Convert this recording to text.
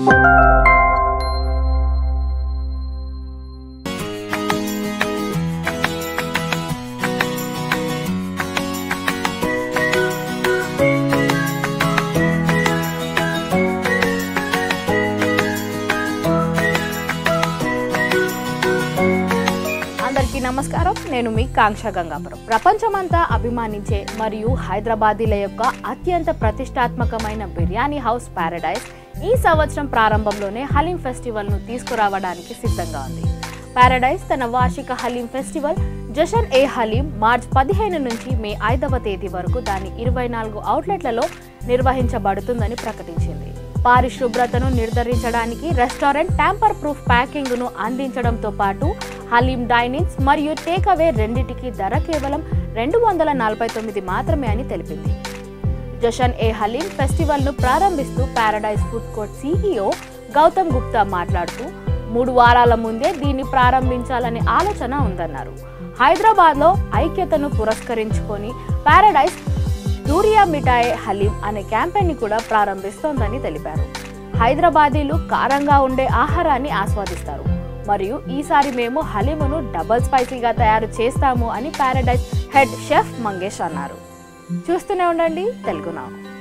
అందరికీ నమస్కారం నేను మీ కాంక్ష గంగాపురం ప్రపంచమంతా అభిమానించే మరియు హైదరాబాదీల యొక్క అత్యంత ప్రతిష్టాత్మకమైన బిర్యానీ హౌస్ పారడైజ్ ఈ సంవత్సరం ప్రారంభంలోనే హలీం ఫెస్టివల్ను తీసుకురావడానికి సిద్ధంగా ఉంది పారడైజ్ తన వార్షిక హలీం ఫెస్టివల్ జషన్ ఏ హలీం మార్చ్ పదిహేను నుంచి మే ఐదవ తేదీ వరకు దాని ఇరవై నాలుగు అవుట్లెట్లలో నిర్వహించబడుతుందని ప్రకటించింది పారిశుభ్రతను నిర్ధారించడానికి రెస్టారెంట్ ట్యాంపర్ ప్రూఫ్ ప్యాకింగ్ను అందించడంతో పాటు హలీం డైనింగ్స్ మరియు టేక్ అవే రెండింటికి ధర కేవలం రెండు వందల నలభై తొమ్మిది మాత్రమే అని తెలిపింది జషన్ ఏ హలీం ఫెస్టివల్ను ప్రారంభిస్తూ Paradise food court CEO Gautam Gupta మాట్లాడుతూ మూడు వారాల ముందే దీన్ని ప్రారంభించాలనే ఆలోచన ఉందన్నారు హైదరాబాద్లో ఐక్యతను పురస్కరించుకొని పారడైజ్ దూరియా మిఠాయి హలీం అనే క్యాంపెయిన్ని కూడా ప్రారంభిస్తోందని తెలిపారు హైదరాబాదీలు కారంగా ఉండే ఆహారాన్ని ఆస్వాదిస్తారు మరియు ఈసారి మేము హలీమును డబల్ స్పైసీగా తయారు చేస్తాము అని పారడైజ్ హెడ్ షెఫ్ మంగేష్ అన్నారు చూస్తూనే ఉండండి తెలుగునా